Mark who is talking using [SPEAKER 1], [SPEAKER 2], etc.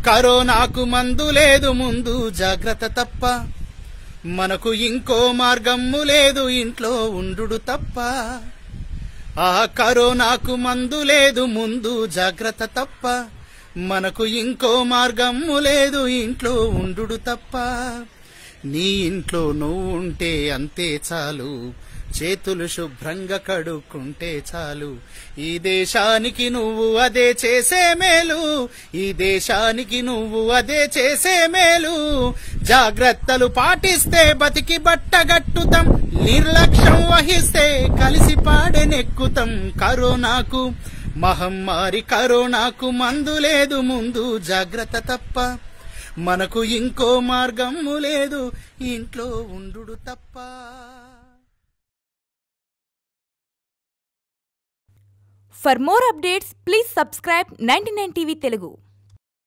[SPEAKER 1] కరోనాకు మందు లేదు ముందు జాగ్రత్త తప్ప మనకు ఇంకో మార్గము లేదు ఇంట్లో ఉండుడు తప్ప ఆ కరోనాకు మందు లేదు ముందు జాగ్రత్త తప్ప మనకు ఇంకో మార్గము లేదు ఇంట్లో ఉండుడు తప్ప నీ ఇంట్లో నువ్వు ఉంటే అంతే చాలు చేతులు శుభ్రంగా కడుక్కుంటే చాలు ఈ దేశానికి నువ్వు అదే చేసే మేలు ఈ దేశానికి నువ్వు అదే చేసే మేలు జాగ్రత్తలు పాటిస్తే బతికి బట్టగట్టుతాం నిర్లక్ష్యం వహిస్తే కలిసి పాడెనెక్కుతాం కరోనాకు మహమ్మారి కరోనాకు మందు లేదు ముందు జాగ్రత్త తప్ప మనకు ఇంకో మార్గము లేదు ఇంట్లో ఉండుడు తప్ప
[SPEAKER 2] For more updates, please subscribe 99 TV Telugu.